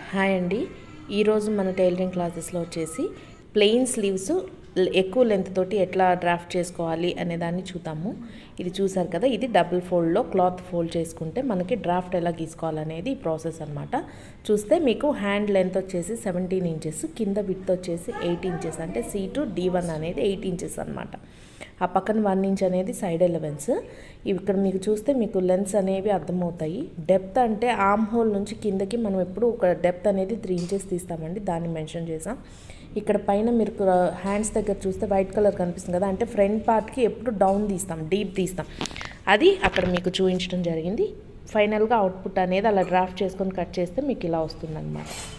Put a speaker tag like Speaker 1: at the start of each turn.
Speaker 1: hi అండి ఈరోజు మన టైలరింగ్ క్లాసెస్లో వచ్చేసి ప్లెయిన్ స్లీవ్స్ ఎక్కువ లెంత్ తోటి ఎట్లా డ్రాఫ్ట్ చేసుకోవాలి అనే దాన్ని చూద్దాము ఇది చూసారు కదా ఇది డబుల్ ఫోల్డ్లో క్లాత్ ఫోల్డ్ చేసుకుంటే మనకి డ్రాఫ్ట్ ఎలా గీసుకోవాలనేది ఈ ప్రాసెస్ అనమాట చూస్తే మీకు హ్యాండ్ లెంత్ వచ్చేసి సెవెంటీన్ ఇంచెస్ కింద విత్ వచ్చేసి ఎయిట్ ఇంచెస్ అంటే సి టు డి వన్ అనేది ఎయిట్ ఇంచెస్ అనమాట ఆ పక్కన వన్ ఇంచ్ అనేది సైడ్ ఎలవెన్స్ ఇక్కడ మీకు చూస్తే మీకు లెన్స్ అనేవి అర్థమవుతాయి డెప్త్ అంటే ఆమ్ హోల్ నుంచి కిందకి మనం ఎప్పుడు ఒక డెప్త్ అనేది త్రీ ఇంచెస్ తీస్తామండి దాన్ని మెన్షన్ చేసాం ఇక్కడ పైన మీరు హ్యాండ్స్ దగ్గర చూస్తే వైట్ కలర్ కనిపిస్తుంది కదా అంటే ఫ్రంట్ పార్ట్కి ఎప్పుడు డౌన్ తీస్తాం డీప్ తీస్తాం అది అక్కడ మీకు చూపించడం జరిగింది ఫైనల్గా అవుట్పుట్ అనేది అలా డ్రాఫ్ట్ చేసుకొని కట్ చేస్తే మీకు ఇలా వస్తుందన్నమాట